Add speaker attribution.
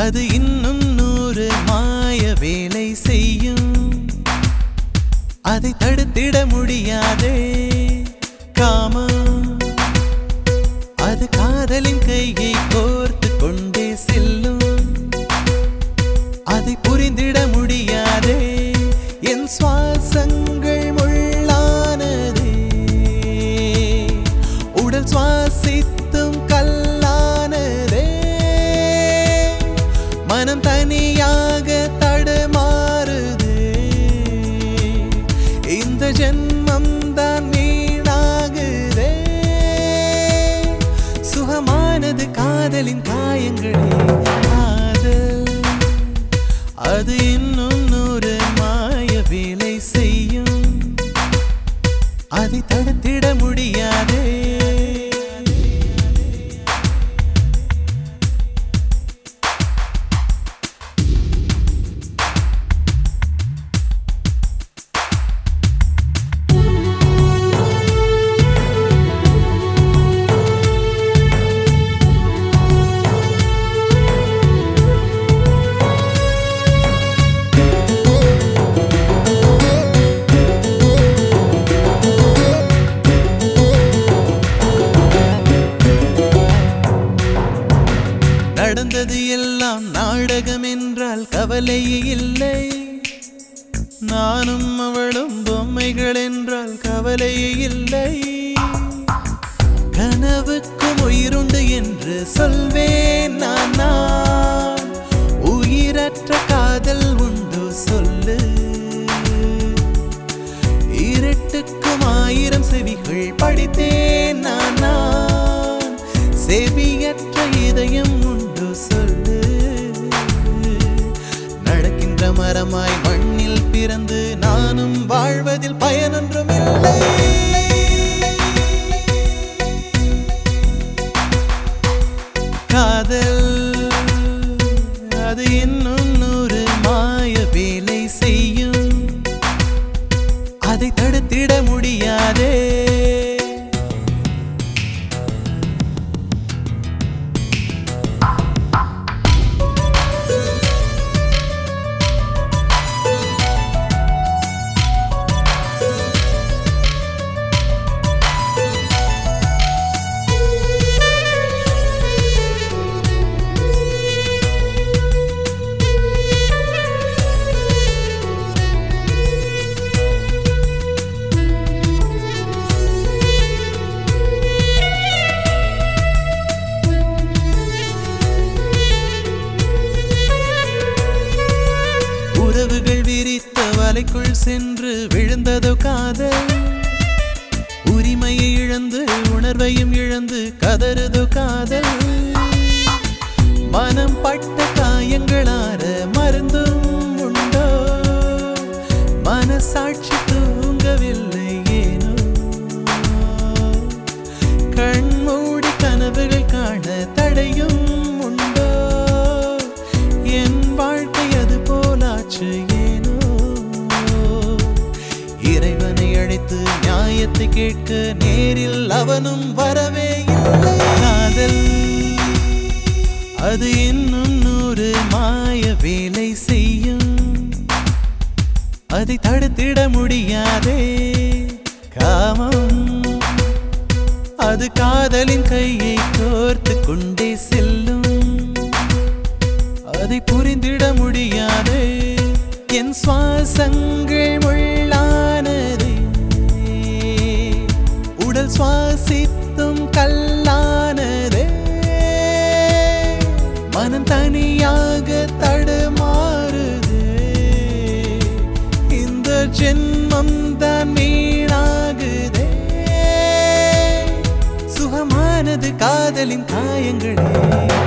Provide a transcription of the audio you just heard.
Speaker 1: அது இன்னும் நூறு மாய வேலை செய்யும் அதை தடுத்திட முடியாதே காமம் அது காதலின் கையை கோர்த்து கொண்டே செல்லும் அதை புரிந்திட முடியாதே என் சுவாசங்கள் முள்ளானதே உடல் சுவாசித்தும் கல்லானதே மனம் தனியாக தடுமாறுதே இந்த ஜென்மம் தான் வீணாகுதே சுகமானது காதலின் காயங்களே காதல் அது இன்னும் நூறு மாய வேலை செய்யும் அதை தடுத்திட முடியாதே நடந்தது எல்லாம் நாடகம் என்றால் கவலையே இல்லை நானும் அவளும் பொம்மைகள் என்றால் கவலையே இல்லை கனவுக்கும் உயிருண்டு என்று சொல்வேன் நான் நான் உயிரற்ற காதல் உண்டு சொல்லு இருட்டுக்கும் ஆயிரம் செவிகள் படித்தேன் நான் நான் செவியற்ற இதயம் உண்டு சொல்லு நடக்கின்ற மரமாய் மண்ணில் பிறந்து நானும் வாழ்வதில் பயனொன்றும் இல்லை காதல் அது இன்னும் நூறு மாய வேலை செய்யும் அதை தடுத்திட முடியாதே உறவுகள் விரித்த வலைக்குள் சென்று விழுந்ததோ காதல் உரிமையை இழந்து உணர்வையும் இழந்து கதறுதோ காதல் மனம் பட்ட காயங்களார மருந்தும் உண்டோ மனசாட்சி தூங்கவில்லை ஏனோ கண்மூடி கனவுகள் காண தடையும் உண்டோ என் வாழ்க்கை அது போலாச்சு ஏனோ இறைவனை அழைத்து நியாயத்தை கேட்க நேரில் அவனும் வரவே இல்லை காதல் அது இன்னும் நூறு மாய வேலை செய்யும் அதை தடுத்திட முடியாதே காமம் அது காதலின் கையை கோர்த்து கொண்டே செல்லும் அதை புரிந்திட முடியாதே என் சுவாசங்கள் முள்ளானதே உடல் சுவாசித்தும் கல்லானதே மனம் தனியாக தடுமாறுதே இந்த ஜென்மம் தான் வீணாகுதே சுகமானது காதலின் காயங்களே